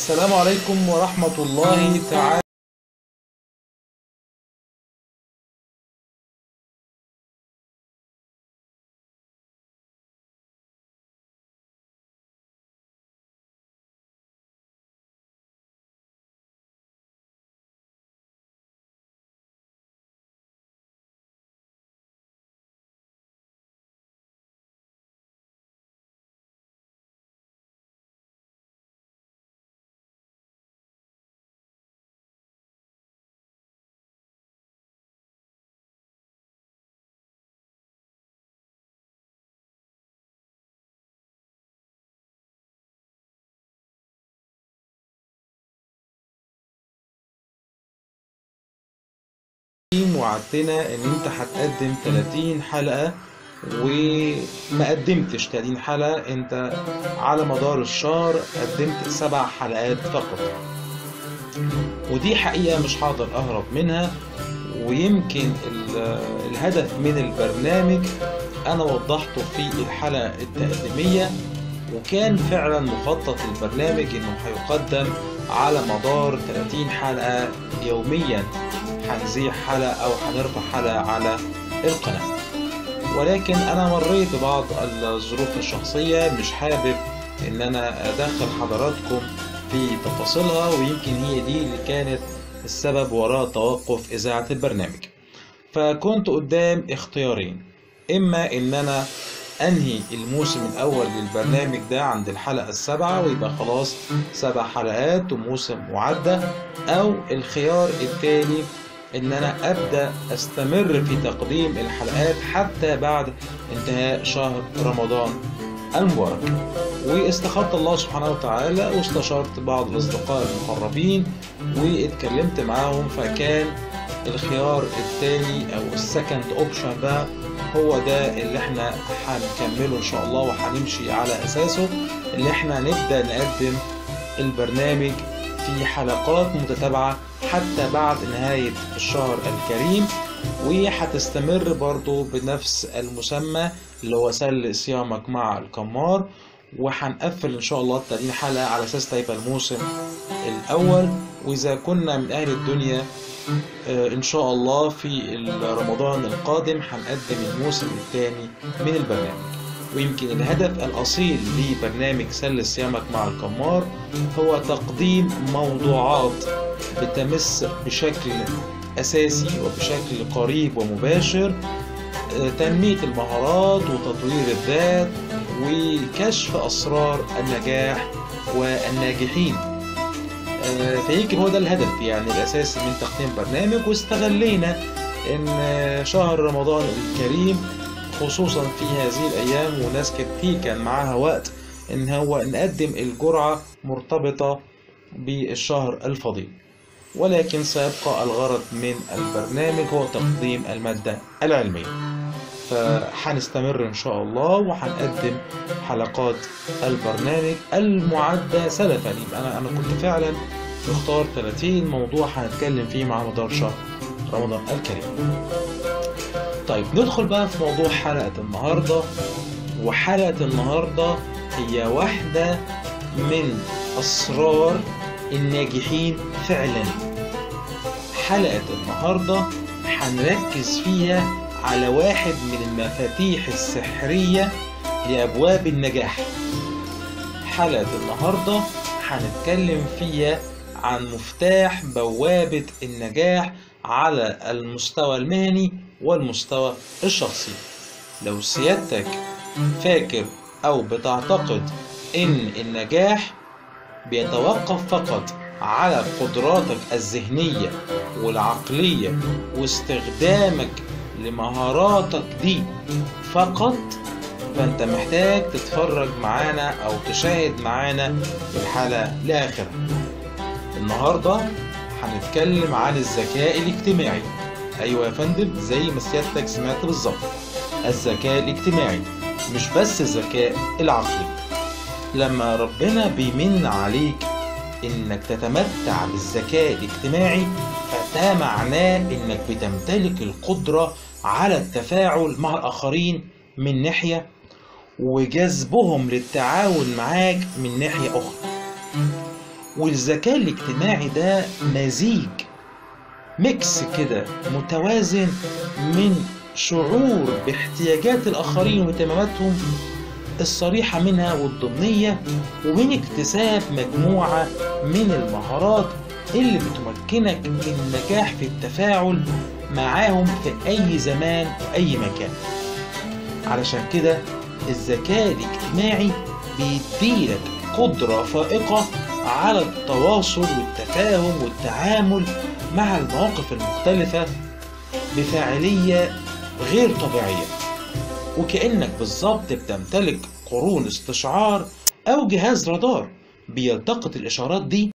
السلام عليكم ورحمة الله تعالى وعدتنا ان انت هتقدم 30 حلقة وما قدمتش 30 حلقة انت على مدار الشهر قدمت سبع حلقات فقط ودي حقيقة مش هقدر اهرب منها ويمكن ال- الهدف من البرنامج انا وضحته في الحلقة التقديمية وكان فعلا مخطط البرنامج انه هيقدم على مدار 30 حلقة يوميا هنذيع حلقة او هنرفع حلقة على القناة ولكن انا مريت ببعض الظروف الشخصية مش حابب ان انا ادخل حضراتكم في تفاصيلها ويمكن هي دي اللي كانت السبب وراء توقف اذاعة البرنامج فكنت قدام اختيارين اما ان انا انهي الموسم الاول للبرنامج ده عند الحلقة السابعة ويبقى خلاص سبع حلقات وموسم معدة او الخيار التاني ان انا ابدا استمر في تقديم الحلقات حتى بعد انتهاء شهر رمضان المبارك واستخرت الله سبحانه وتعالى واستشرت بعض الاصدقاء المقربين واتكلمت معاهم فكان الخيار الثاني او السكند اوبشن ده هو ده اللي احنا هنكمله ان شاء الله وهنمشي على اساسه اللي احنا نبدا نقدم البرنامج في حلقات متتابعة حتى بعد نهاية الشهر الكريم وهتستمر برضو بنفس المسمى اللي هو سل صيامك مع الكمار وهنقفل ان شاء الله 30 حلقة على اساس ده يبقى الموسم الاول واذا كنا من اهل الدنيا آه، ان شاء الله في رمضان القادم هنقدم الموسم الثاني من البرنامج ويمكن الهدف الأصيل لبرنامج سل صيامك مع الكمار هو تقديم موضوعات بتمس بشكل أساسي وبشكل قريب ومباشر آه، تنمية المهارات وتطوير الذات وكشف أسرار النجاح والناجحين آه، فيمكن هو ده الهدف يعني الأساسي من تقديم برنامج واستغلينا إن آه، شهر رمضان الكريم خصوصا في هذه الأيام وناس كتير كان معاها وقت إن هو نقدم الجرعة مرتبطة بالشهر الفضيل ولكن سيبقى الغرض من البرنامج هو تقديم المادة العلمية فهنستمر إن شاء الله وهنقدم حلقات البرنامج المعدة سلفا يبقى أنا أنا كنت فعلا مختار 30 موضوع هنتكلم فيه مع مدار شهر رمضان الكريم طيب ندخل بقى في موضوع حلقة النهاردة وحلقة النهاردة هي واحدة من أسرار الناجحين فعلا حلقة النهاردة هنركز فيها على واحد من المفاتيح السحرية لأبواب النجاح حلقة النهاردة هنتكلم فيها عن مفتاح بوابة النجاح على المستوى المهني والمستوى الشخصي لو سيادتك فاكر أو بتعتقد إن النجاح بيتوقف فقط على قدراتك الذهنية والعقلية واستخدامك لمهاراتك دي فقط فانت محتاج تتفرج معانا او تشاهد معانا الحلقة لآخرها النهاردة هنتكلم عن الذكاء الاجتماعي ايوه يا فندم زي ما سيادتك سمعت بالظبط الذكاء الاجتماعي مش بس الذكاء العقلي لما ربنا بيمن عليك انك تتمتع بالذكاء الاجتماعي فده معناه انك بتمتلك القدرة على التفاعل مع الاخرين من ناحية وجذبهم للتعاون معاك من ناحية اخرى والذكاء الاجتماعي ده مزيج ميكس كده متوازن من شعور باحتياجات الآخرين واهتماماتهم الصريحة منها والضمنية ومن اكتساب مجموعة من المهارات اللي بتمكنك من النجاح في التفاعل معاهم في أي زمان وأي مكان علشان كده الذكاء الاجتماعي بيديلك قدرة فائقة على التواصل والتفاهم والتعامل مع المواقف المختلفة بفاعلية غير طبيعية وكأنك بالظبط بتمتلك قرون استشعار أو جهاز رادار بيلتقط الإشارات دي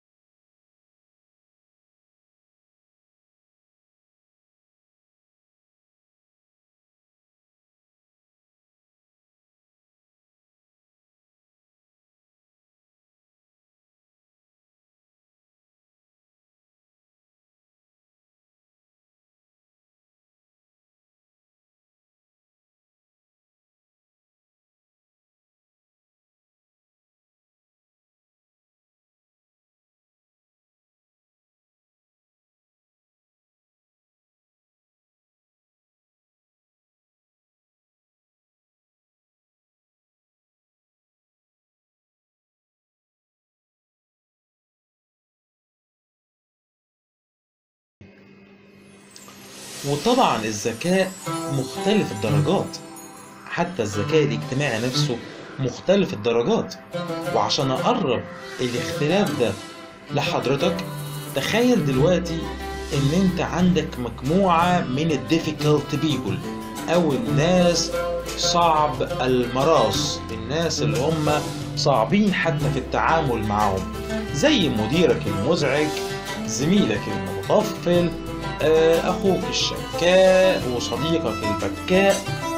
وطبعا الذكاء مختلف الدرجات حتى الذكاء الاجتماعي نفسه مختلف الدرجات وعشان أقرب الاختلاف ده لحضرتك تخيل دلوقتي ان انت عندك مجموعة من الديفيكالت بيبل او الناس صعب المراس الناس اللي هم صعبين حتى في التعامل معهم زي مديرك المزعج زميلك المتطفل اخوك الشكاء وصديقك البكاء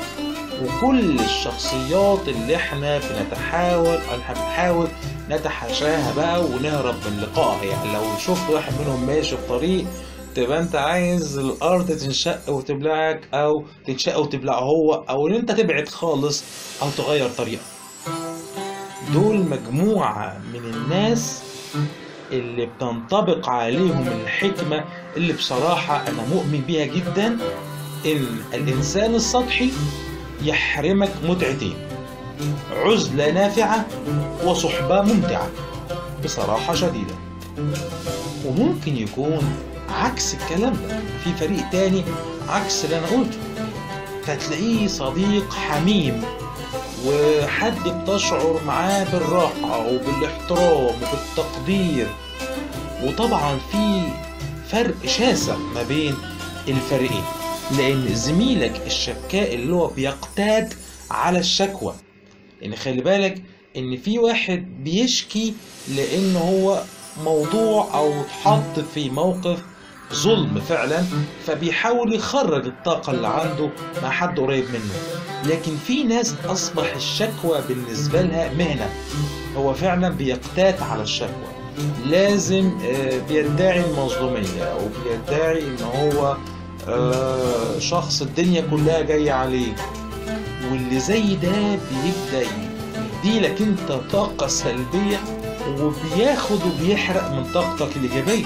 وكل الشخصيات اللي احنا بنتحاول احنا بنحاول نتحاشاها بقى ونهرب من لقائها يعني لو شفت واحد منهم ماشي في طريق تبقى انت عايز الارض تنشق وتبلعك او تنشق وتبلعه هو او ان انت تبعد خالص او تغير طريقه دول مجموعة من الناس اللي بتنطبق عليهم الحكمة اللي بصراحة أنا مؤمن بيها جدا إن الإنسان السطحي يحرمك متعتين عزلة نافعة وصحبة ممتعة بصراحة شديدة وممكن يكون عكس الكلام ده في فريق تاني عكس اللي أنا قلته فتلاقيه صديق حميم وحد بتشعر معاه بالراحة وبالاحترام وبالتقدير وطبعا في فرق شاسع ما بين الفريقين لأن زميلك الشكاء اللي هو بيقتاد على الشكوى يعني خلي بالك إن في واحد بيشكي لأن هو موضوع أو اتحط في موقف ظلم فعلا فبيحاول يخرج الطاقة اللي عنده مع حد قريب منه لكن في ناس أصبح الشكوى بالنسبة لها مهنة هو فعلا بيقتات على الشكوى لازم بيدعي المظلومية أو بيدعي إن هو شخص الدنيا كلها جاية عليه واللي زي ده بيبدأ يديلك انت طاقة سلبية وبياخد وبيحرق من طاقتك الإيجابية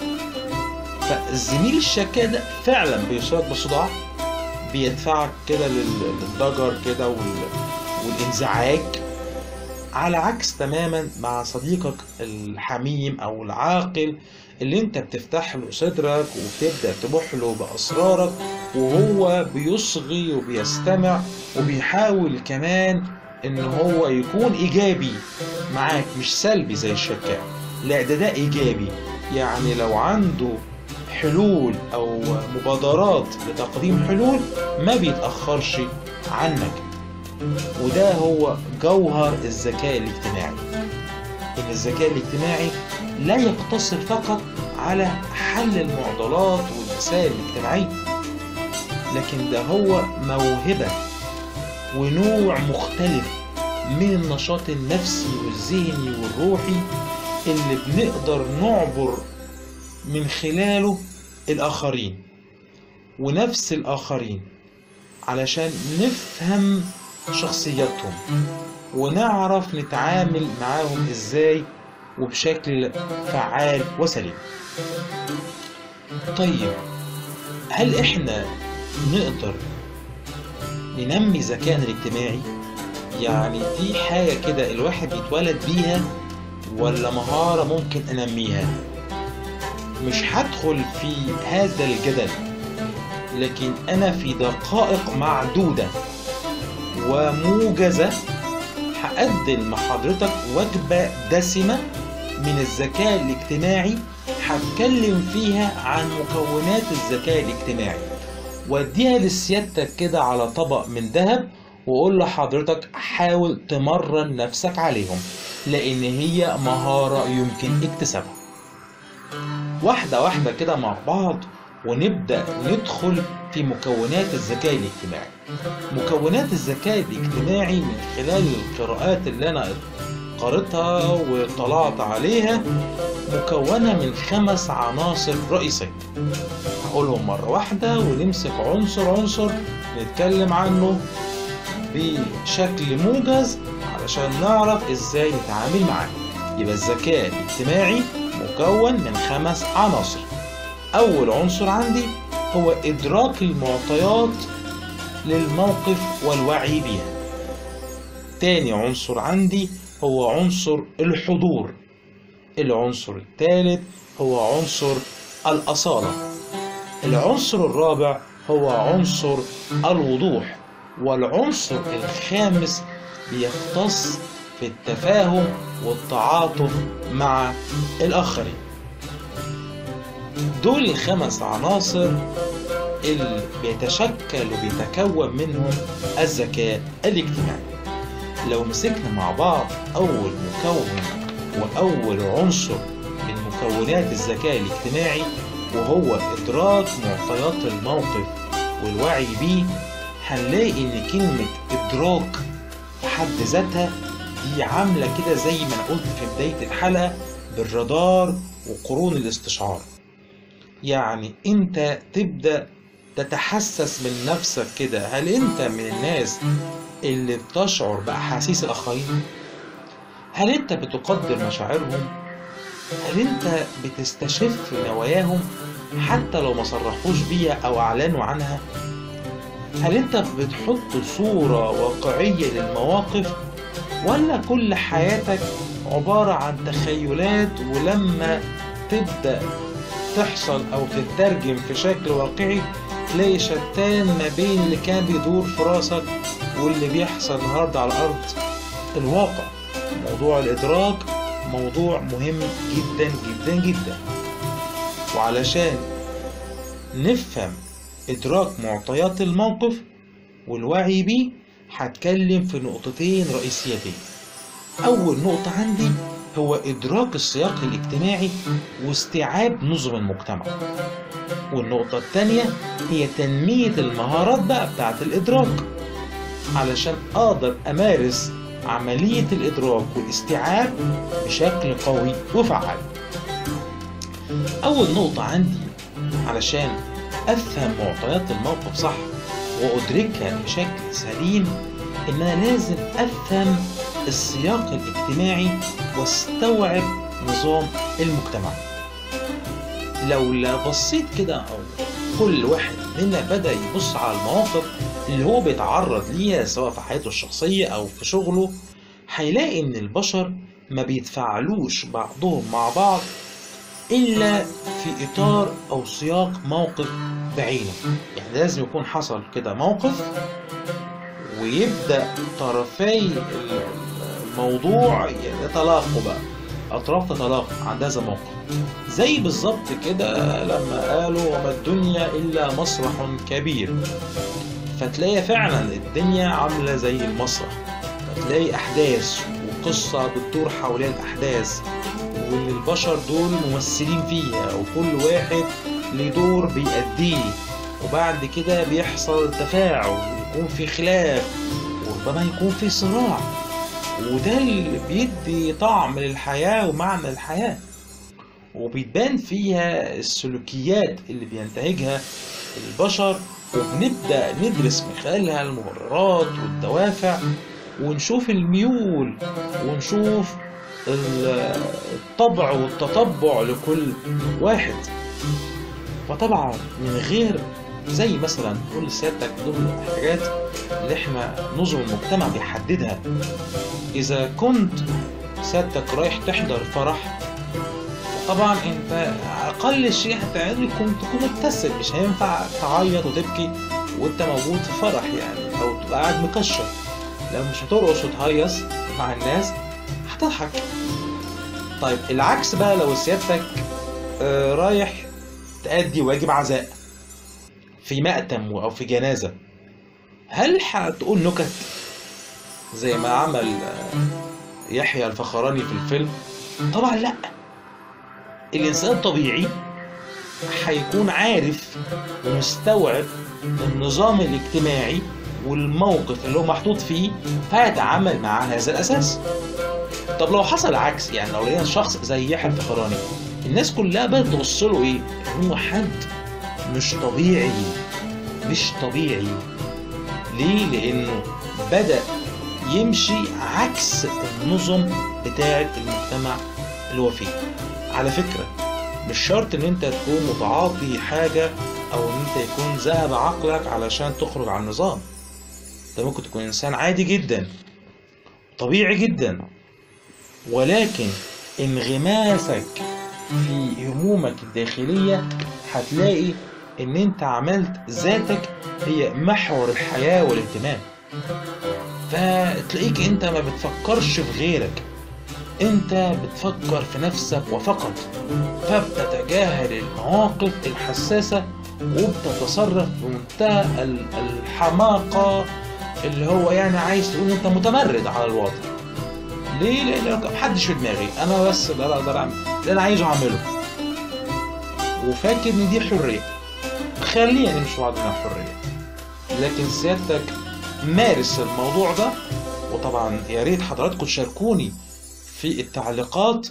فالزميل الشكاء ده فعلا بيصيبك بصداع بيدفعك كده للضجر كده والانزعاج على عكس تماما مع صديقك الحميم او العاقل اللي انت بتفتح له صدرك وبتبدا تبح له باسرارك وهو بيصغي وبيستمع وبيحاول كمان ان هو يكون ايجابي معاك مش سلبي زي الشكاء لا ده ده ايجابي يعني لو عنده حلول او مبادرات لتقديم حلول ما بيتاخرش عنك وده هو جوهر الذكاء الاجتماعي ان الذكاء الاجتماعي لا يقتصر فقط على حل المعضلات والمسائل الاجتماعيه لكن ده هو موهبه ونوع مختلف من النشاط النفسي والذهني والروحي اللي بنقدر نعبر من خلاله الآخرين ونفس الآخرين علشان نفهم شخصياتهم ونعرف نتعامل معاهم ازاي وبشكل فعال وسليم طيب هل احنا نقدر ننمي ذكائنا الاجتماعي يعني دي حاجة كده الواحد بيتولد بيها ولا مهارة ممكن أنميها مش هدخل في هذا الجدل لكن أنا في دقائق معدودة وموجزة هقدم مع حضرتك وجبة دسمة من الذكاء الاجتماعي هتكلم فيها عن مكونات الذكاء الاجتماعي واديها لسيادتك كده على طبق من ذهب واقول لحضرتك حاول تمرن نفسك عليهم لان هي مهارة يمكن اكتسابها واحدة واحدة كده مع بعض ونبدأ ندخل في مكونات الذكاء الاجتماعي مكونات الذكاء الاجتماعي من خلال القراءات اللي أنا قريتها وطلعت عليها مكونة من خمس عناصر رئيسية هقولهم مرة واحدة ونمسك عنصر عنصر نتكلم عنه بشكل موجز علشان نعرف ازاي نتعامل معاه يبقى الذكاء الاجتماعي مكون من خمس عناصر أول عنصر عندي هو إدراك المعطيات للموقف والوعي بها تاني عنصر عندي هو عنصر الحضور العنصر الثالث هو عنصر الأصالة العنصر الرابع هو عنصر الوضوح والعنصر الخامس بيختص في التفاهم والتعاطف مع الآخرين دول الخمس عناصر اللي بيتشكل وبيتكون منهم الذكاء الاجتماعي لو مسكنا مع بعض أول مكون وأول عنصر من مكونات الذكاء الاجتماعي وهو إدراك معطيات الموقف والوعي بيه هنلاقي إن كلمة إدراك في حد ذاتها دي عاملة كده زي ما أنا قلت في بداية الحلقة بالرادار وقرون الاستشعار يعني أنت تبدأ تتحسس من نفسك كده هل أنت من الناس اللي بتشعر بأحاسيس الآخرين؟ هل أنت بتقدر مشاعرهم؟ هل أنت بتستشف نواياهم حتى لو ما صرحوش بيها أو أعلنوا عنها؟ هل أنت بتحط صورة واقعية للمواقف ولا كل حياتك عبارة عن تخيلات ولما تبدأ تحصل أو تترجم في شكل واقعي تلاقي شتان ما بين اللي كان بيدور في راسك واللي بيحصل النهاردة على الأرض الواقع موضوع الإدراك موضوع مهم جدا جدا جدا وعلشان نفهم إدراك معطيات الموقف والوعي بيه هتكلم في نقطتين رئيسيتين أول نقطة عندي هو إدراك السياق الاجتماعي واستيعاب نظم المجتمع والنقطة التانية هي تنمية المهارات بقى بتاعة الإدراك علشان أقدر أمارس عملية الإدراك والاستيعاب بشكل قوي وفعال أول نقطة عندي علشان أفهم معطيات الموقف صح وأدركها بشكل سليم إن أنا لازم أفهم السياق الاجتماعي واستوعب نظام المجتمع لو لا بصيت كده أو كل واحد منا بدأ يبص على المواقف اللي هو بيتعرض ليها سواء في حياته الشخصية أو في شغله هيلاقي إن البشر ما بيتفاعلوش بعضهم مع بعض إلا في إطار أو سياق موقف بعينه يعني لازم يكون حصل كده موقف ويبدأ طرفي الموضوع يتلاقوا بقى أطراف تتلاقى عند هذا الموقف زي بالظبط كده لما قالوا وما الدنيا إلا مسرح كبير فتلاقي فعلا الدنيا عاملة زي المسرح فتلاقي أحداث وقصة بتدور حوالين الأحداث واللي البشر دول ممثلين فيها وكل واحد ليه دور بيأديه وبعد كده بيحصل تفاعل ويكون في خلاف وربما يكون في صراع وده اللي بيدي طعم للحياة ومعنى الحياة وبيتبان فيها السلوكيات اللي بينتهجها البشر وبنبدأ ندرس من خلالها المبررات والدوافع ونشوف الميول ونشوف ال- الطبع والتطبع لكل واحد فطبعا من غير زي مثلا كل سيادتك ضمن الحاجات اللي احنا نظم المجتمع بيحددها اذا كنت سيادتك رايح تحضر فرح طبعا انت اقل شيء هتعمله يكون تكون مبتسم مش هينفع تعيط وتبكي وانت موجود في فرح يعني او تبقى قاعد مكشر لو مش هترقص وتهيص مع الناس هتضحك طيب العكس بقى لو سيادتك آه، رايح تأدي واجب عزاء في مأتم او في جنازة هل هتقول نكت زي ما عمل آه، يحيى الفخراني في الفيلم طبعا لا الانسان الطبيعي هيكون عارف ومستوعب النظام الاجتماعي والموقف اللي هو محطوط فيه فيتعامل مع هذا الاساس طب لو حصل عكس يعني لو لقينا شخص زي يحيى الفخراني الناس كلها بقت تبص له ايه هو حد مش طبيعي مش طبيعي ليه لانه بدا يمشي عكس النظم بتاعه المجتمع اللي هو فيه على فكره مش شرط ان انت تكون متعاطي حاجه او ان انت يكون ذهب عقلك علشان تخرج عن النظام انت ممكن تكون انسان عادي جدا طبيعي جدا ولكن انغماسك في همومك الداخلية هتلاقي ان انت عملت ذاتك هي محور الحياة والاهتمام فتلاقيك انت ما بتفكرش في غيرك انت بتفكر في نفسك وفقط فبتتجاهل المواقف الحساسة وبتتصرف بمنتهى ال- الحماقة اللي هو يعني عايز تقول انت متمرد على الوضع ليه؟ لان محدش في دماغي انا بس اللي أنا اقدر اعمل اللي انا عايزه اعمله وفاكر ان دي حرية خلينا نمشي بعض من الحرية لكن سيادتك مارس الموضوع ده وطبعا يا ريت حضراتكم تشاركوني في التعليقات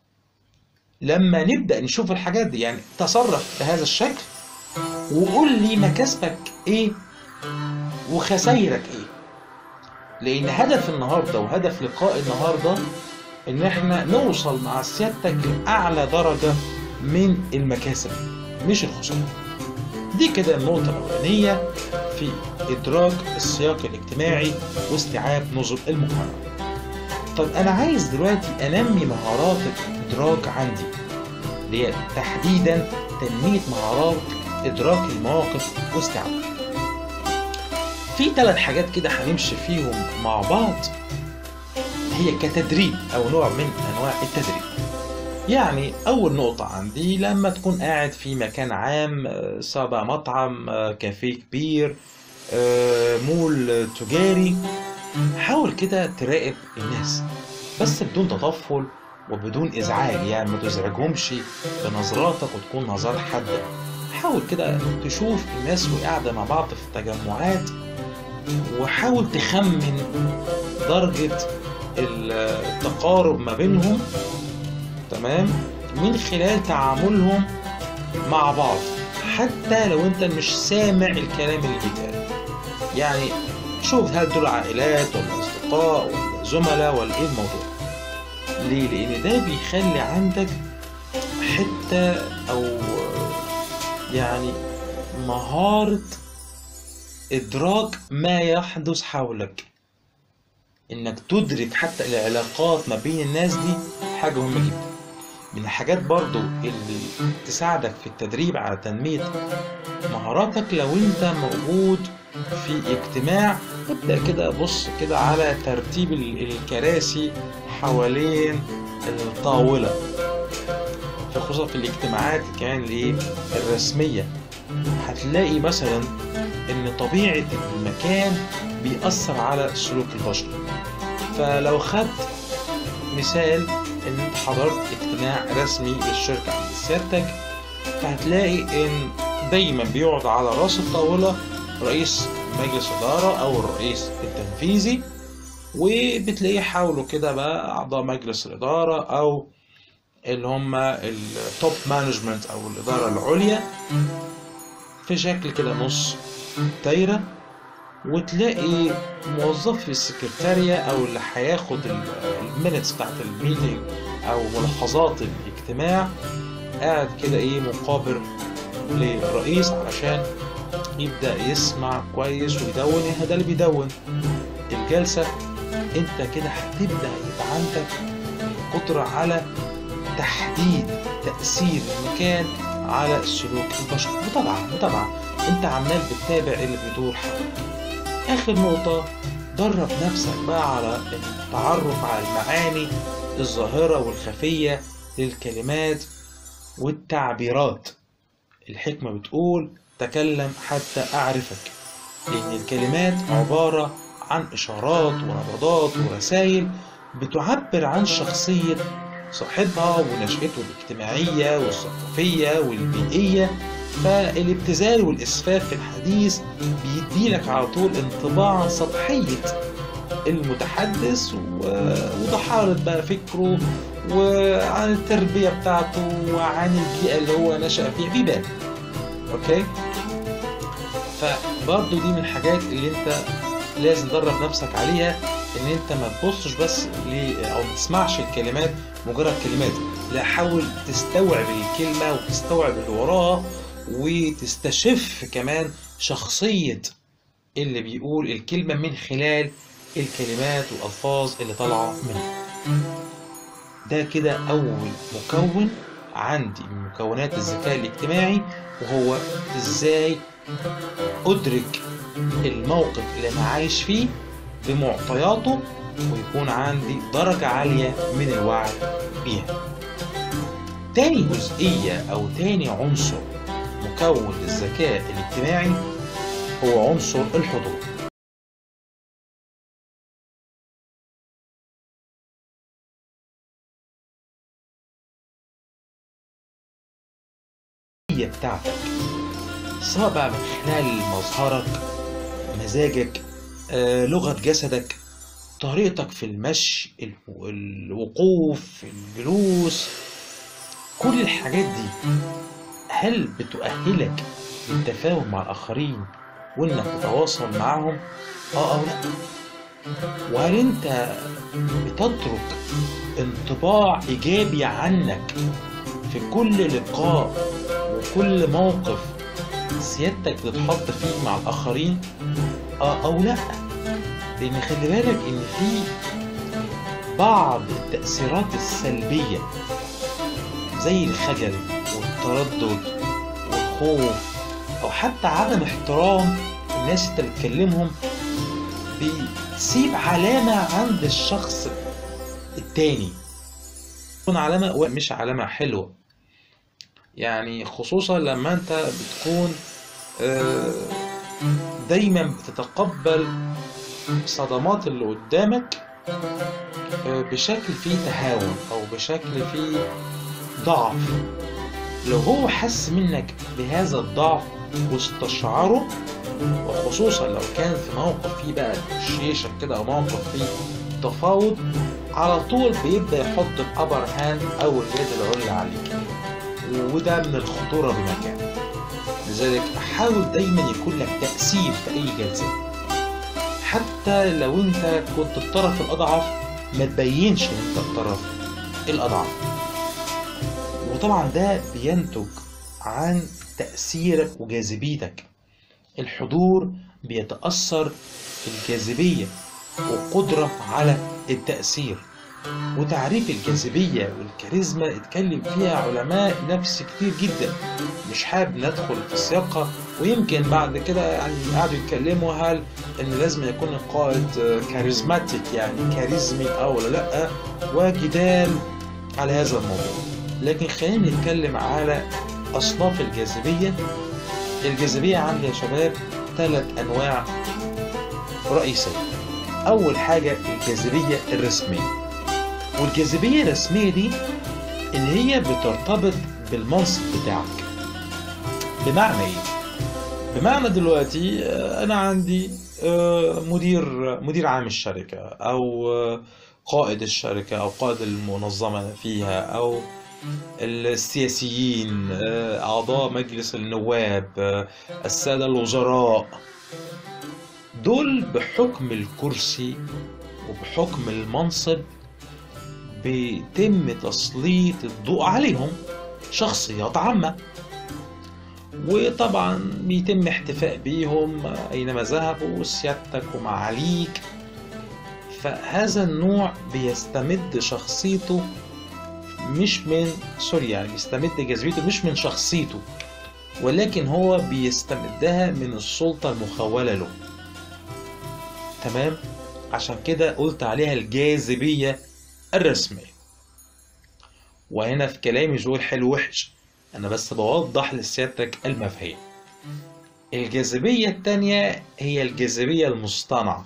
لما نبدأ نشوف الحاجات دي يعني تصرف بهذا الشكل وقول لي مكاسبك ايه وخسايرك ايه لان هدف النهارده وهدف لقاء النهارده ان احنا نوصل مع سيادتك لاعلى درجه من المكاسب مش الخساره دي كده النقطه الاولانيه في ادراك السياق الاجتماعي واستيعاب نظم المجتمع طب انا عايز دلوقتي انمي مهارات الادراك عندي اللي هي تحديدا تنميه مهارات ادراك المواقف واستيعابها في ثلاث حاجات كده هنمشي فيهم مع بعض هي كتدريب او نوع من انواع التدريب يعني اول نقطة عندي لما تكون قاعد في مكان عام آه، سواء بقى مطعم آه، كافيه كبير آه، مول آه، تجاري حاول كده تراقب الناس بس بدون تطفل وبدون ازعاج يعني ما تزعجهمش بنظراتك وتكون نظرات حادة حاول كده تشوف الناس وهي قاعدة مع بعض في تجمعات وحاول تخمن درجة التقارب ما بينهم تمام من خلال تعاملهم مع بعض حتى لو انت مش سامع الكلام اللي بيتقال يعني شوف هل دول عائلات ولا اصدقاء ولا زملاء ولا ايه الموضوع ليه لان ده بيخلي عندك حتة او يعني مهارة إدراك ما يحدث حولك إنك تدرك حتى العلاقات ما بين الناس دي حاجة مهمة جدا من الحاجات برضو اللي تساعدك في التدريب على تنمية مهاراتك لو انت موجود في اجتماع ابدأ كده بص كده على ترتيب ال- الكراسي حوالين الطاولة في خصوصا في الاجتماعات كمان الايه الرسمية هتلاقي مثلا ان طبيعة المكان بيأثر على سلوك البشر فلو خدت مثال ان انت حضرت اجتماع رسمي للشركة عند سيادتك فهتلاقي ان دايما بيقعد على راس الطاولة رئيس مجلس إدارة أو الرئيس التنفيذي وبتلاقيه حاولوا كده بقى أعضاء مجلس الإدارة أو اللي هم التوب مانجمنت أو الإدارة العليا في شكل كده نص دايرة وتلاقي موظف في السكرتارية أو اللي هياخد المينتس بتاعت الميتنج أو ملاحظات الاجتماع قاعد كده إيه مقابر للرئيس علشان يبدأ يسمع كويس ويدون إيه ده اللي بيدون الجلسة أنت كده هتبدأ يبقى عندك قدرة على تحديد تأثير المكان على سلوك البشر متابعة متابعة أنت عمال بتتابع اللي بيدور حواليك آخر نقطة درب نفسك بقى على التعرف على المعاني الظاهرة والخفية للكلمات والتعبيرات الحكمة بتقول تكلم حتى أعرفك لأن الكلمات عبارة عن إشارات ونبضات ورسائل بتعبر عن شخصية صاحبها ونشأته الاجتماعية والثقافية والبيئية فالابتذال والإسفاف في الحديث بيديلك على طول انطباع عن سطحية المتحدث وضحارة بقى فكره وعن التربية بتاعته وعن البيئة اللي هو نشأ فيها بيبان اوكي فبرضه دي من الحاجات اللي انت لازم تدرب نفسك عليها ان انت ما تبصش بس ل او ما تسمعش الكلمات مجرد كلمات لا حاول تستوعب الكلمة وتستوعب اللي وراها وتستشف كمان شخصية اللي بيقول الكلمة من خلال الكلمات والألفاظ اللي طالعة منه ده كده أول مكون عندي من مكونات الذكاء الاجتماعي وهو ازاي أدرك الموقف اللي أنا عايش فيه بمعطياته ويكون عندي درجة عالية من الوعي بيها تاني جزئية أو تاني عنصر مكون للذكاء الاجتماعي هو عنصر الحضور بتاعتك سواء بقى من خلال مظهرك مزاجك آه، لغة جسدك طريقتك في المشي الو- الوقوف الجلوس كل الحاجات دي هل بتؤهلك للتفاهم مع الآخرين وإنك تتواصل معهم؟ آه أو لأ؟ وهل أنت بتترك انطباع إيجابي عنك في كل لقاء وكل موقف سيادتك بتتحط فيه مع الآخرين؟ آه أو لأ؟ لأن خلي بالك إن في بعض التأثيرات السلبية زي الخجل والتردد والخوف أو حتى عدم احترام الناس اللي أنت بتكلمهم بتسيب علامة عند الشخص التاني تكون علامة مش علامة حلوة يعني خصوصا لما أنت بتكون آه، دايما بتتقبل صدمات اللي قدامك آه، بشكل فيه تهاون او بشكل فيه ضعف لو هو حس منك بهذا الضعف واستشعره وخصوصا لو كان في موقف فيه بقى شيشة كده او موقف فيه تفاوض على طول بيبدأ يحط الأبر هاند أو اليد العليا عليك وده من الخطورة بمكان لذلك حاول دايما يكون لك تأثير في أي جلسة حتى لو انت كنت الطرف الأضعف ما تبينش ان انت الطرف الأضعف وطبعا ده بينتج عن تأثيرك وجاذبيتك الحضور بيتأثر الجاذبية وقدرة على التأثير وتعريف الجاذبية والكاريزما اتكلم فيها علماء نفس كتير جدا مش حابب ندخل في سياقها ويمكن بعد كده يعني قعدوا يتكلموا هل ان لازم يكون القائد كاريزماتيك يعني كاريزمي او ولا لا وجدال على هذا الموضوع لكن خلينا نتكلم على اصناف الجاذبية الجاذبية عندي يا شباب ثلاث انواع رئيسية اول حاجة الجاذبية الرسمية والجاذبية الرسمية دي اللي هي بترتبط بالمنصب بتاعك بمعنى ايه؟ بمعنى دلوقتي آه، انا عندي آه، مدير مدير عام الشركة او آه، قائد الشركة او قائد المنظمة اللي فيها او السياسيين آه، اعضاء مجلس النواب آه، السادة الوزراء دول بحكم الكرسي وبحكم المنصب بيتم تسليط الضوء عليهم شخصيات عامة وطبعا بيتم احتفاء بيهم أينما ذهبوا سيادتك ومعاليك فهذا النوع بيستمد شخصيته مش من سوري يعني بيستمد جاذبيته مش من شخصيته ولكن هو بيستمدها من السلطة المخولة له تمام عشان كده قلت عليها الجاذبية الرسمية وهنا في كلامي مش بقول حلو وحش أنا بس بوضح لسيادتك المفاهيم الجاذبية التانية هي الجاذبية المصطنعة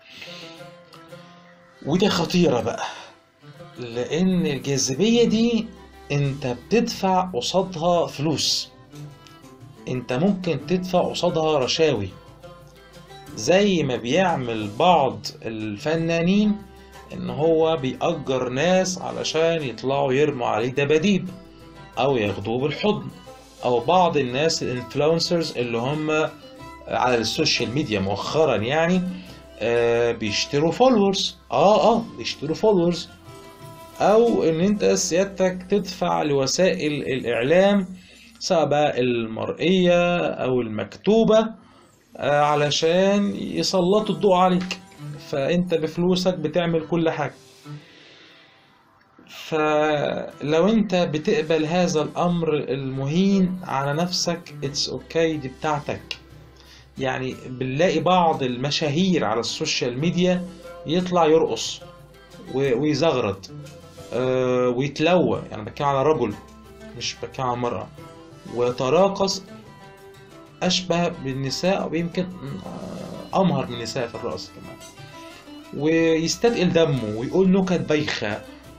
ودي خطيرة بقى لأن الجاذبية دي أنت بتدفع قصادها فلوس أنت ممكن تدفع قصادها رشاوي زي ما بيعمل بعض الفنانين ان هو بيأجر ناس علشان يطلعوا يرموا عليه دباديب او ياخدوه بالحضن او بعض الناس الانفلونسرز اللي هم على السوشيال ميديا مؤخرا يعني آه بيشتروا فولورز اه اه بيشتروا فولورز او ان انت سيادتك تدفع لوسائل الاعلام سواء بقى المرئية او المكتوبة آه علشان يسلطوا الضوء عليك فانت بفلوسك بتعمل كل حاجة فلو انت بتقبل هذا الامر المهين على نفسك اتس اوكي okay دي بتاعتك يعني بنلاقي بعض المشاهير على السوشيال ميديا يطلع يرقص ويزغرط ويتلوى يعني بتكلم على رجل مش بتكلم على مرأة ويتراقص أشبه بالنساء ويمكن أمهر من النساء في الرقص كمان ويستثقل دمه ويقول نكت بايخة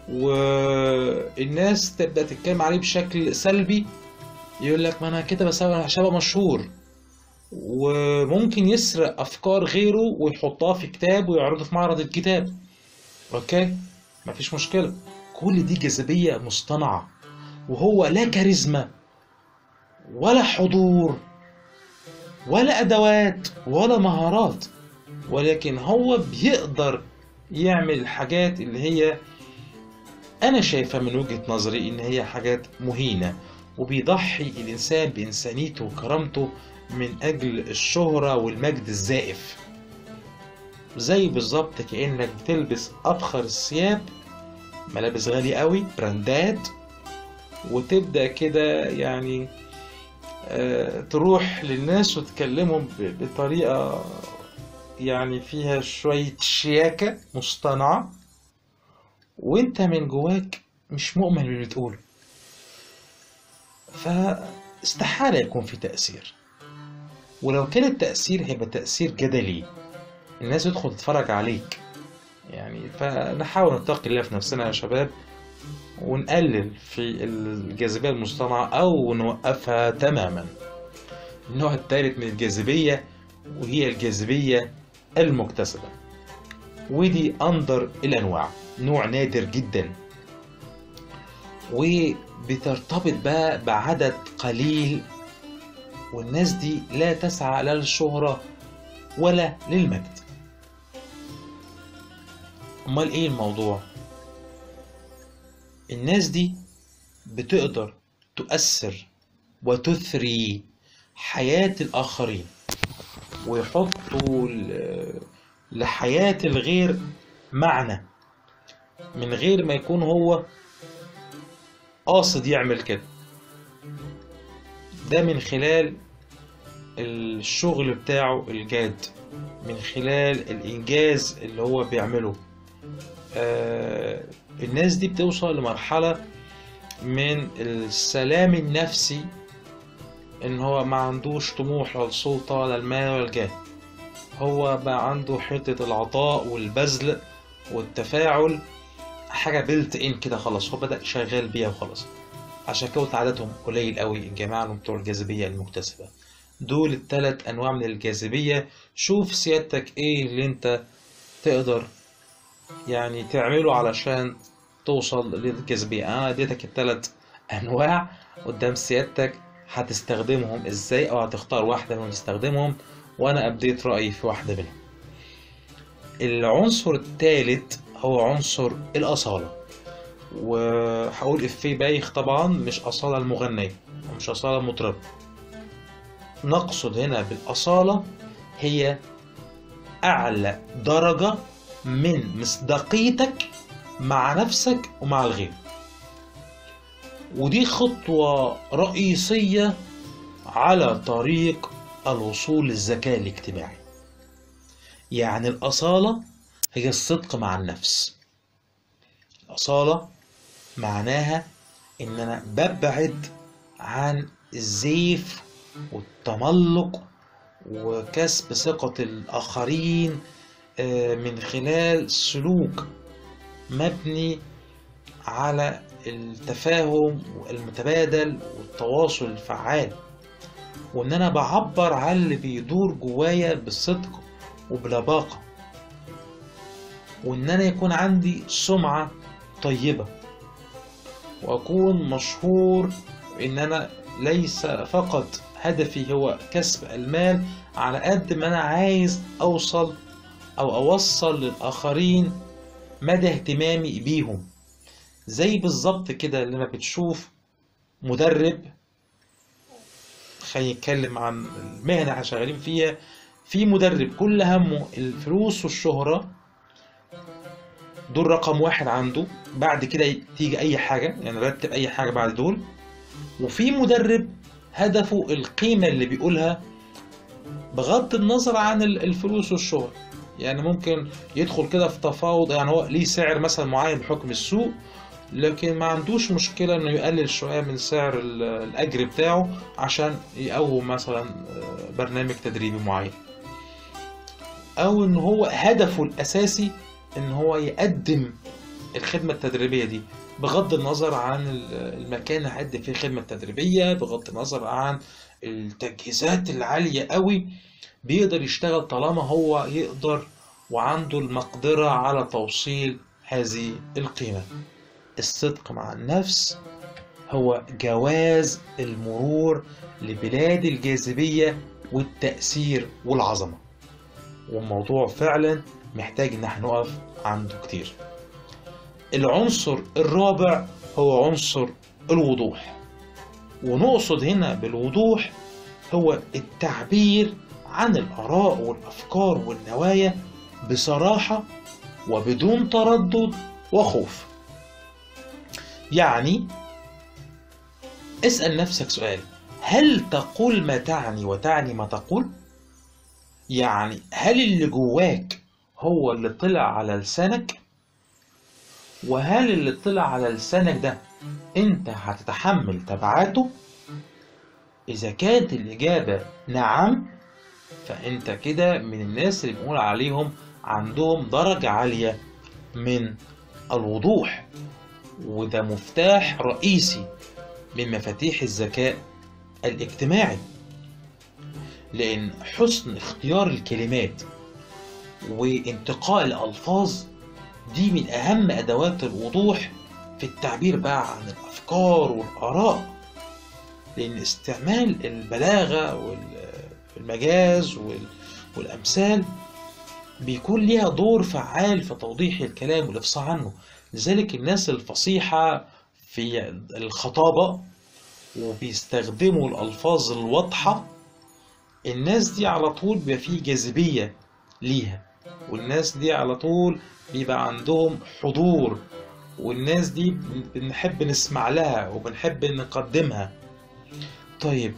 والناس تبدأ تتكلم عليه بشكل سلبي يقول لك ما أنا كده بس عشان مشهور وممكن يسرق أفكار غيره ويحطها في كتاب ويعرضه في معرض الكتاب أوكي مفيش مشكلة كل دي جاذبية مصطنعة وهو لا كاريزما ولا حضور ولا أدوات ولا مهارات ولكن هو بيقدر يعمل الحاجات اللي هي أنا شايفها من وجهة نظري إن هي حاجات مهينة وبيضحي الإنسان بإنسانيته وكرامته من أجل الشهرة والمجد الزائف زي بالظبط كأنك بتلبس أفخر الثياب ملابس غالية قوي براندات وتبدأ كده يعني آه تروح للناس وتكلمهم بطريقة يعني فيها شوية شياكة مصطنعة وانت من جواك مش مؤمن باللي بتقوله فاستحالة يكون في تأثير ولو كان التأثير هيبقى تأثير جدلي الناس تدخل تتفرج عليك يعني فنحاول نتقي الله في نفسنا يا شباب ونقلل في الجاذبية المصطنعة أو نوقفها تماما النوع الثالث من الجاذبية وهي الجاذبية المكتسبة ودي أندر الأنواع نوع نادر جدا وبترتبط بقى بعدد قليل والناس دي لا تسعى لا للشهرة ولا للمجد أمال إيه الموضوع؟ الناس دي بتقدر تؤثر وتثري حياة الآخرين ويحطوا لحياة الغير معنى من غير ما يكون هو قاصد يعمل كده ده من خلال الشغل بتاعه الجاد من خلال الإنجاز اللي هو بيعمله آه الناس دي بتوصل لمرحلة من السلام النفسي ان هو ما عندوش طموح لا السلطة ولا المال ولا الجاه هو بقى عنده حتة العطاء والبذل والتفاعل حاجة بيلت ان كده خلاص هو بدأ شغال بيها وخلاص عشان كده عددهم قليل قوي الجماعة اللي بتوع الجاذبية المكتسبة دول التلات أنواع من الجاذبية شوف سيادتك إيه اللي أنت تقدر يعني تعمله علشان توصل للجاذبية أنا اديتك التلات أنواع قدام سيادتك هتستخدمهم إزاي أو هتختار واحدة منهم تستخدمهم وأنا أبديت رأيي في واحدة منهم العنصر الثالث هو عنصر الأصالة وهقول إفيه بايخ طبعا مش أصالة المغنية ومش أصالة المطربة نقصد هنا بالأصالة هي أعلى درجة من مصداقيتك مع نفسك ومع الغير ودي خطوة رئيسية على طريق الوصول للذكاء الاجتماعي يعني الأصالة هي الصدق مع النفس الأصالة معناها إن أنا ببعد عن الزيف والتملق وكسب ثقة الآخرين من خلال سلوك مبني على التفاهم المتبادل والتواصل الفعال وان انا بعبر عن اللي بيدور جوايا بالصدق وبلباقة وان انا يكون عندي سمعة طيبة واكون مشهور ان انا ليس فقط هدفي هو كسب المال على قد ما انا عايز اوصل او اوصل للاخرين مدى اهتمامي بيهم زي بالظبط كده لما بتشوف مدرب خلينا نتكلم عن المهنة احنا شغالين فيها في مدرب كل همه الفلوس والشهرة دول رقم واحد عنده بعد كده تيجي أي حاجة يعني رتب أي حاجة بعد دول وفي مدرب هدفه القيمة اللي بيقولها بغض النظر عن الفلوس والشهرة يعني ممكن يدخل كده في تفاوض يعني هو ليه سعر مثلا معين بحكم السوق لكن ما عندوش مشكلة انه يقلل شوية من سعر الاجر بتاعه عشان يقوم مثلا برنامج تدريبي معين او ان هو هدفه الاساسي ان هو يقدم الخدمة التدريبية دي بغض النظر عن المكان اللي هيقدم فيه الخدمة التدريبية بغض النظر عن التجهيزات العالية قوي بيقدر يشتغل طالما هو يقدر وعنده المقدرة على توصيل هذه القيمة الصدق مع النفس هو جواز المرور لبلاد الجاذبية والتأثير والعظمة والموضوع فعلا محتاج ان احنا نقف عنده كتير العنصر الرابع هو عنصر الوضوح ونقصد هنا بالوضوح هو التعبير عن الآراء والأفكار والنوايا بصراحة وبدون تردد وخوف يعني اسأل نفسك سؤال هل تقول ما تعني وتعني ما تقول؟ يعني هل اللي جواك هو اللي طلع على لسانك؟ وهل اللي طلع على لسانك ده انت هتتحمل تبعاته؟ إذا كانت الإجابة نعم فأنت كده من الناس اللي بنقول عليهم عندهم درجة عالية من الوضوح وده مفتاح رئيسي من مفاتيح الذكاء الاجتماعي لأن حسن اختيار الكلمات وانتقاء الألفاظ دي من أهم أدوات الوضوح في التعبير بقى عن الأفكار والآراء لأن استعمال البلاغة والمجاز والأمثال بيكون ليها دور فعال في توضيح الكلام والإفصاح عنه لذلك الناس الفصيحة في الخطابة وبيستخدموا الألفاظ الواضحة الناس دي على طول بيبقى فيه جاذبية ليها والناس دي على طول بيبقى عندهم حضور والناس دي بنحب نسمع لها وبنحب نقدمها طيب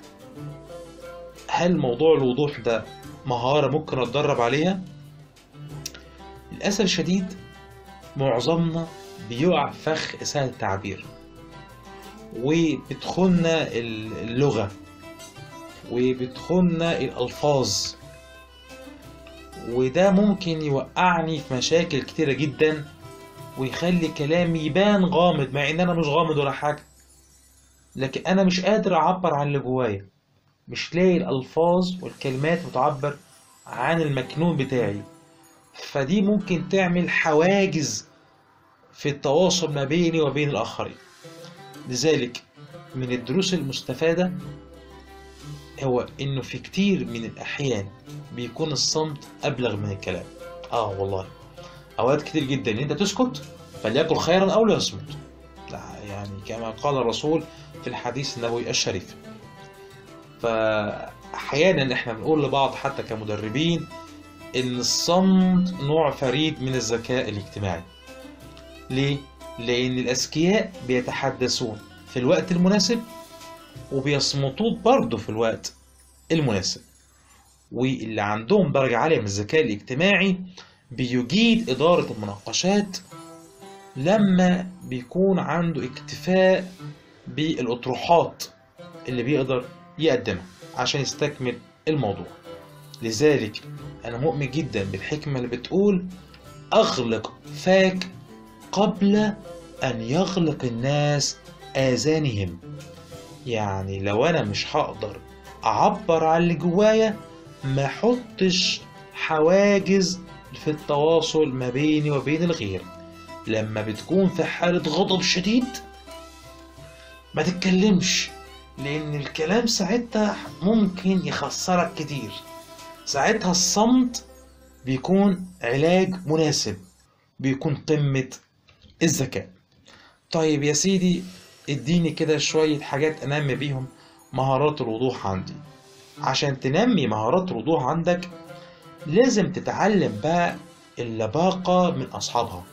هل موضوع الوضوح ده مهارة ممكن أتدرب عليها؟ للأسف الشديد معظمنا بيقع فخ إساءة التعبير وبتخلنا اللغة وبتخلنا الألفاظ وده ممكن يوقعني في مشاكل كتيرة جدا ويخلي كلامي يبان غامض مع ان انا مش غامض ولا حاجة لكن انا مش قادر اعبر عن اللي جوايا مش لاقي الالفاظ والكلمات بتعبر عن المكنون بتاعي فدي ممكن تعمل حواجز في التواصل ما بيني وبين الاخرين لذلك من الدروس المستفادة هو انه في كتير من الاحيان بيكون الصمت ابلغ من الكلام اه والله اوقات كتير جدا ان انت تسكت فليكن خيرا او ليصمت لا يعني كما قال الرسول في الحديث النبوي الشريف فاحيانا احنا بنقول لبعض حتى كمدربين ان الصمت نوع فريد من الذكاء الاجتماعي ليه لان الاذكياء بيتحدثون في الوقت المناسب وبيصمتون برضه في الوقت المناسب واللي عندهم درجة عالية من الذكاء الاجتماعي بيجيد إدارة المناقشات لما بيكون عنده اكتفاء بالأطروحات اللي بيقدر يقدمها عشان يستكمل الموضوع لذلك أنا مؤمن جدا بالحكمة اللي بتقول أغلق فاك قبل أن يغلق الناس آذانهم يعني لو أنا مش هقدر أعبر عن اللي جوايا ما احطش حواجز في التواصل ما بيني وبين الغير لما بتكون في حالة غضب شديد ما تتكلمش لأن الكلام ساعتها ممكن يخسرك كتير ساعتها الصمت بيكون علاج مناسب بيكون قمة الذكاء طيب يا سيدي اديني كده شوية حاجات انمي بيهم مهارات الوضوح عندي عشان تنمي مهارات الوضوح عندك لازم تتعلم بقى اللباقة من أصحابها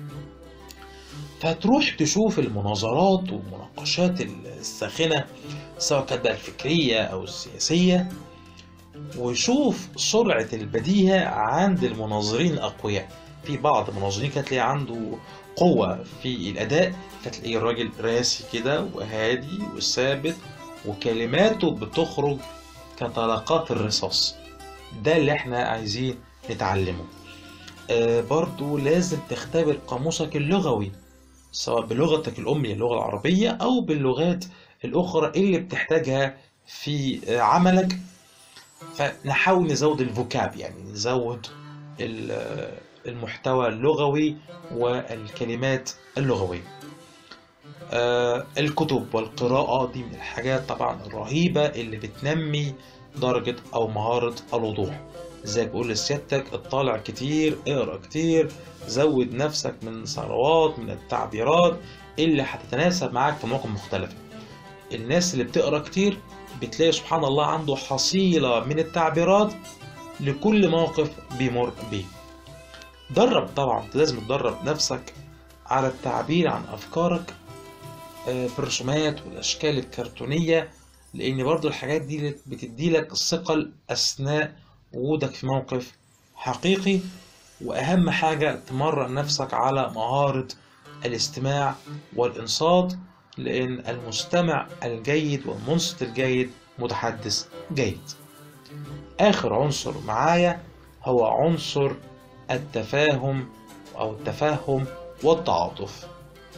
فتروح تشوف المناظرات والمناقشات الساخنة سواء كانت بقى الفكرية أو السياسية وشوف سرعة البديهة عند المناظرين الأقوياء في بعض المناظرين كانت تلاقي عنده قوة في الأداء فتلاقيه الراجل راسي كده وهادي وثابت وكلماته بتخرج كطلقات الرصاص ده اللي احنا عايزين نتعلمه آه برضو لازم تختبر قاموسك اللغوي سواء بلغتك الأم اللغة العربية أو باللغات الأخرى اللي بتحتاجها في آه عملك فنحاول نزود الفوكاب يعني نزود المحتوى اللغوي والكلمات اللغوية آه الكتب والقراءة دي من الحاجات طبعا الرهيبة اللي بتنمي درجة أو مهارة الوضوح زي بقول لسيادتك اطلع كتير اقرا كتير زود نفسك من ثروات من التعبيرات اللي هتتناسب معاك في مواقف مختلفة الناس اللي بتقرا كتير بتلاقي سبحان الله عنده حصيلة من التعبيرات لكل موقف بيمر بيه درب طبعا لازم تدرب نفسك على التعبير عن أفكارك بالرسومات والأشكال الكرتونية لأن برضو الحاجات دي بتدي لك الثقل أثناء وجودك في موقف حقيقي وأهم حاجة تمرن نفسك على مهارة الاستماع والإنصات لأن المستمع الجيد والمنصت الجيد متحدث جيد آخر عنصر معايا هو عنصر التفاهم أو التفهم والتعاطف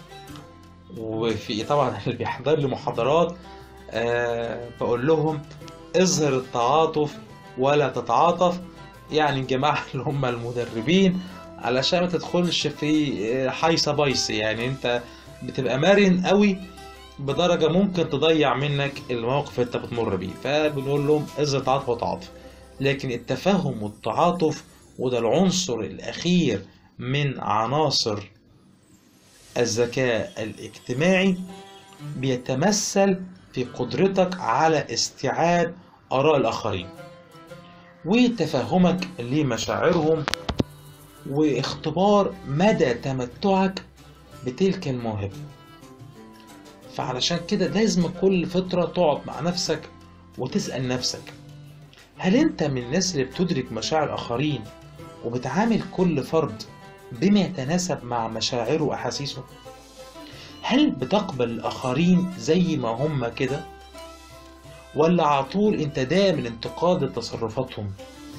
وفي طبعا اللي بيحضر لي محاضرات أه بقول لهم اظهر التعاطف ولا تتعاطف يعني الجماعة اللي هم المدربين علشان ما تدخلش في حيصة بايص يعني انت بتبقى مرن قوي بدرجة ممكن تضيع منك الموقف اللي انت بتمر بيه فبنقول لهم اظهر التعاطف وتعاطف لكن التفهم والتعاطف وده العنصر الأخير من عناصر الذكاء الاجتماعي بيتمثل في قدرتك على استيعاب آراء الآخرين وتفهمك لمشاعرهم واختبار مدى تمتعك بتلك الموهبة فعلشان كده لازم كل فترة تقعد مع نفسك وتسأل نفسك هل انت من الناس اللي بتدرك مشاعر الآخرين وبتعامل كل فرد بما يتناسب مع مشاعره وأحاسيسه؟ هل بتقبل الآخرين زي ما هم كده؟ ولا على طول انت دائم الانتقاد لتصرفاتهم؟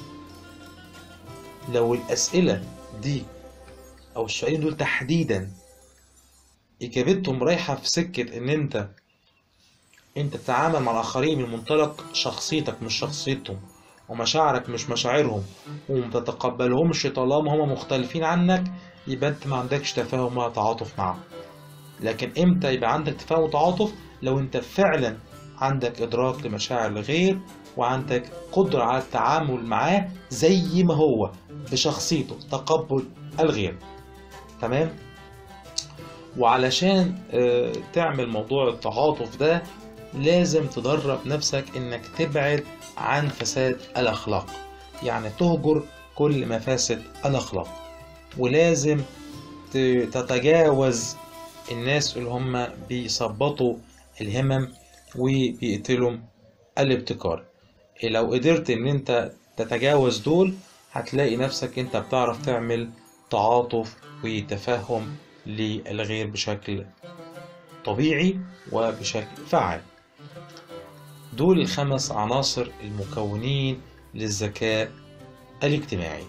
لو الأسئلة دي أو السؤالين دول تحديدا إجابتهم رايحة في سكة إن أنت أنت تتعامل مع الآخرين من منطلق شخصيتك مش شخصيتهم ومشاعرك مش مشاعرهم ومتتقبلهمش طالما هما مختلفين عنك يبقى انت ما عندكش تفاهم ولا تعاطف معاهم لكن امتى يبقى عندك تفاهم وتعاطف لو انت فعلا عندك ادراك لمشاعر الغير وعندك قدرة على التعامل معاه زي ما هو بشخصيته تقبل الغير تمام وعلشان آه، تعمل موضوع التعاطف ده لازم تدرب نفسك انك تبعد عن فساد الاخلاق يعني تهجر كل مفاسد الاخلاق ولازم ت- تتجاوز الناس اللي هم بيثبطوا الهمم وبيقتلوا الابتكار لو قدرت ان انت تتجاوز دول هتلاقي نفسك انت بتعرف تعمل تعاطف وتفهم للغير بشكل طبيعي وبشكل فعال دول الخمس عناصر المكونين للذكاء الاجتماعي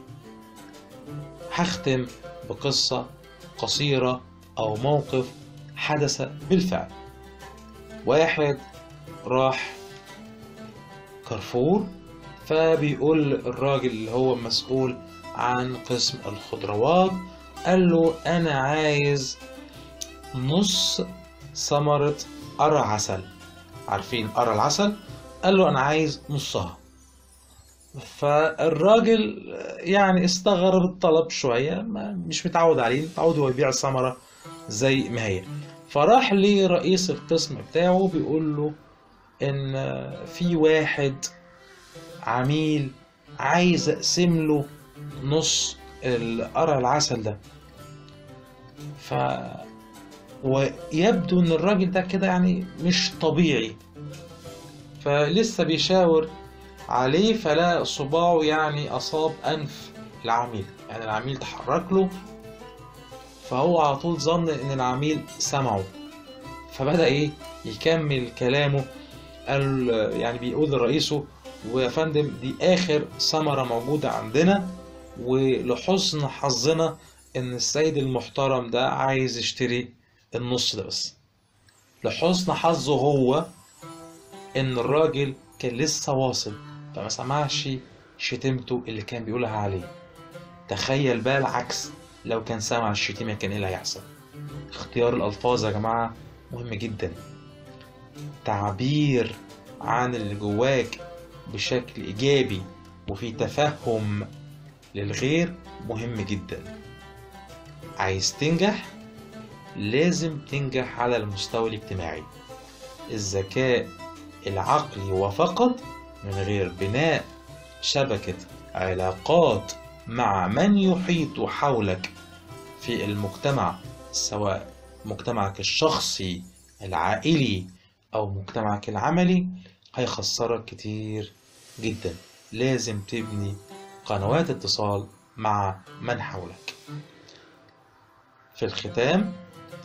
هختم بقصة قصيرة أو موقف حدث بالفعل واحد راح كارفور فبيقول الراجل اللي هو مسؤول عن قسم الخضروات قال له أنا عايز نص ثمرة قرع عسل عارفين قرع العسل قال له أنا عايز نصها فالراجل يعني استغرب الطلب شوية ما مش متعود عليه متعود هو يبيع الثمرة زي ما هي فراح لرئيس القسم بتاعه بيقول له إن في واحد عميل عايز أقسم له نص القرع العسل ده ف ويبدو ان الراجل ده كده يعني مش طبيعي فلسه بيشاور عليه فلا صباعه يعني اصاب انف العميل يعني العميل تحرك له فهو على طول ظن ان العميل سمعه فبدأ ايه يكمل كلامه قال يعني بيقول لرئيسه ويا فندم دي اخر ثمرة موجودة عندنا ولحسن حظنا ان السيد المحترم ده عايز يشتري النص ده بس لحسن حظه هو ان الراجل كان لسه واصل فما سمعش شتيمته اللي كان بيقولها عليه تخيل بقى العكس لو كان سمع الشتيمة كان ايه اللي هيحصل اختيار الألفاظ يا جماعة مهم جدا تعبير عن اللي جواك بشكل إيجابي وفي تفهم للغير مهم جدا عايز تنجح لازم تنجح على المستوى الاجتماعي الذكاء العقلي وفقط من غير بناء شبكة علاقات مع من يحيط حولك في المجتمع سواء مجتمعك الشخصي العائلي أو مجتمعك العملي هيخسرك كتير جدا لازم تبني قنوات اتصال مع من حولك في الختام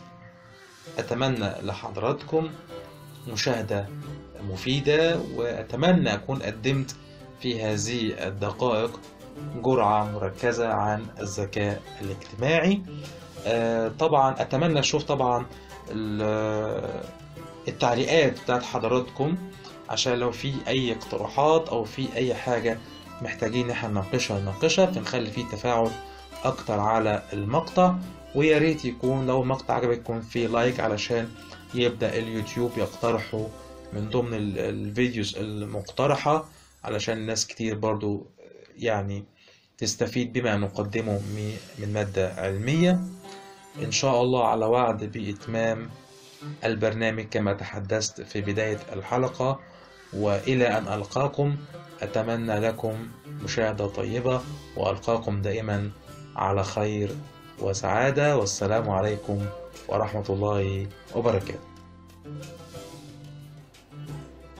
أتمنى لحضراتكم مشاهدة مفيدة وأتمنى أكون قدمت في هذه الدقائق جرعة مركزة عن الذكاء الاجتماعي آه، طبعا أتمنى أشوف طبعا ال- التعليقات بتاعت حضراتكم عشان لو في أي اقتراحات أو في أي حاجة محتاجين إن احنا نناقشها نناقشها فنخلي فيه تفاعل أكتر على المقطع ويا ريت يكون لو المقطع عجبك يكون فيه لايك علشان يبدأ اليوتيوب يقترحه من ضمن ال- الفيديوز المقترحة علشان ناس كتير برضو يعني تستفيد بما نقدمه مي- من مادة علمية إن شاء الله على وعد بإتمام البرنامج كما تحدثت في بداية الحلقة وإلى أن ألقاكم أتمنى لكم مشاهدة طيبة وألقاكم دائما على خير وسعادة والسلام عليكم ورحمة الله وبركاته